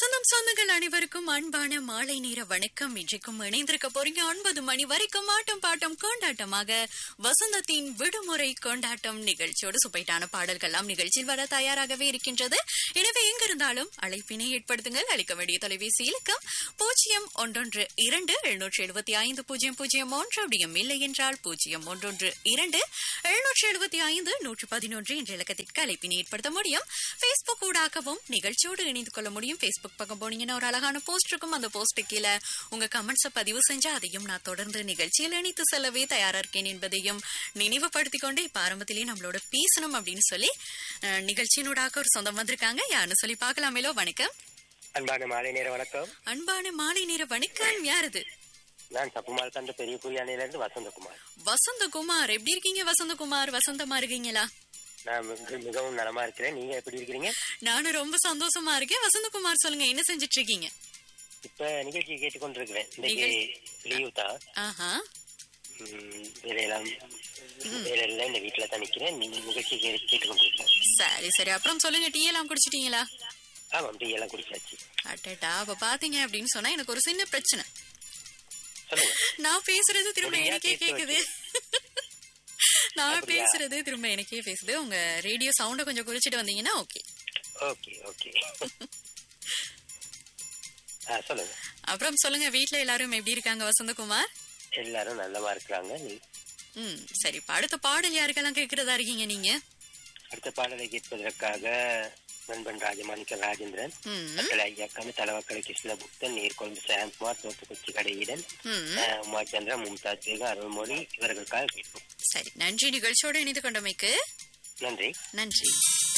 வசந்தம் சொந்தங்கள் அனைவருக்கும் அன்பான மாலை நேர வணக்கம் இன்றைக்கும் இணைந்திருக்க போறீங்க ஒன்பது மணி வரைக்கும் ஆட்டம் பாட்டம் கொண்டாட்டமாக வசந்தத்தின் விடுமுறை கொண்டாட்டம் நிகழ்ச்சியோடு சுப்பைட்டான பாடல்கள்லாம் நிகழ்ச்சியில் வர தயாராகவே இருக்கின்றது எனவே எங்கிருந்தாலும் அழைப்பினை ஏற்படுத்துங்கள் அளிக்க வேண்டிய தொலைபேசி இலக்கம் பூஜ்ஜியம் ஒன்றொன்று இரண்டு எழுநூற்றி எழுபத்தி ஐந்து பூஜ்ஜியம் பூஜ்ஜியம் ஒன்று அப்படியும் இல்லை என்றால் பூஜ்ஜியம் ஒன்றொன்று இரண்டு எழுநூற்றி எழுபத்தி ஐந்து நூற்று பதினொன்று என்ற இலக்கத்திற்கு அழைப்பினை ஏற்படுத்த முடியும் பேஸ்புக் ஊடாகவும் நிகழ்ச்சியோடு இணைந்து கொள்ள முடியும் பேஸ்புக் பக்கம் போனீங்கன்னா ஒரு அழகான போஸ்ட் இருக்கும் அந்த போஸ்ட் கீழே உங்க கமெண்ட்ஸை பதிவு செஞ்சா அதையும் நான் தொடர்ந்து நிகழ்ச்சியில் இணைத்து செல்லவே தயாரா இருக்கேன் என்பதையும் நினைவுபடுத்திக் கொண்டு இப்ப ஆரம்பத்திலேயே நம்மளோட பேசணும் அப்படின்னு சொல்லி அஹ், நிகழ்ச்சியினூடாக ஒரு சொந்தம் வந்திருக்காங்க யாருன்னு சொல்லி பார்க்கலாமேலோ வணக்கம் அன்பான மாலை நேர வணக்கம் அன்பான மாலை நேர வணக்கம் யாரது நான் தப்புமால் தந்த பெரிய புரியானையில இருந்து வசந்தகுமார் வசந்தகுமார் எப்படி இருக்கீங்க வசந்தகுமார் வசந்தமா இருக்கீங்களா நான் மிக- மிகவும் நலமா இருக்கிறேன் நீங்க எப்படி இருக்கிறீங்க நானும் ரொம்ப சந்தோஷமா இருக்கேன் வசந்தகுமார் சொல்லுங்க என்ன செஞ்சுட்டு இருக்கீங்க இப்ப நிகழ்ச்சி கேட்டுக்கொண்டிருக்கிறேன் இன்னைக்கு லீவ் தான் ஆஹா உம், வேலையெல்லாம் வேலையில இந்த வீட்டுல தான் நிக்கிறேன் நீங்க நிகழ்ச்சி கே- கேட்டுக்கொண்டிருக்கேன் சரி சரி அப்புறம் சொல்லுங்க டீ எல்லாம் குடிச்சிட்டீங்களா ஆமாம் டீ எல்லாம் குடிச்சாச்சு அட்டட்டா அப்ப பாத்தீங்க அப்படின்னு சொன்னா எனக்கு ஒரு சின்ன பிரச்சனை சொல்லுங்க நான் பேசுறது திரும்ப முடியா எனக்கே கேட்டு கேக்குது நான் அப்படியா? பேசுறது திரும்ப எனக்கே பேசுது உங்க ரேடியோ சவுண்ட கொஞ்சம் குறைச்சிட்டு வந்தீங்கன்னா ஓகே ஓகே ஓகே ஆ சொல்லுங்க அப்புறம் சொல்லுங்க வீட்ல எல்லாரும் எப்படி இருக்காங்க வசந்தகுமார் எல்லாரும் நல்லமா இருக்கிறாங்க நீ ம் சரி இப்ப அடுத்த பாடல் யாருக்கெல்லாம் கேக்குறதா இருக்கீங்க நீங்க அடுத்த பாடலை கேட்பதற்காக நண்பன் ராஜமாணிக்க ராஜேந்திரன் ம் மக்கள் ஐயாக்கான தலவக்கலை கிருஷ்ணபுத்தன் நீர்கொழுந்து சாயம்குமார் தோப்புக்குச்சி கடையிடன் ம் உமாச்சந்திரா மும்தாஜ் பேகம் அருள்மொழி இவர்களுக்காக கேட்போம் சரி நன்றி நிகழ்ச்சியோட இணைந்து கொண்டமைக்கு நன்றி நன்றி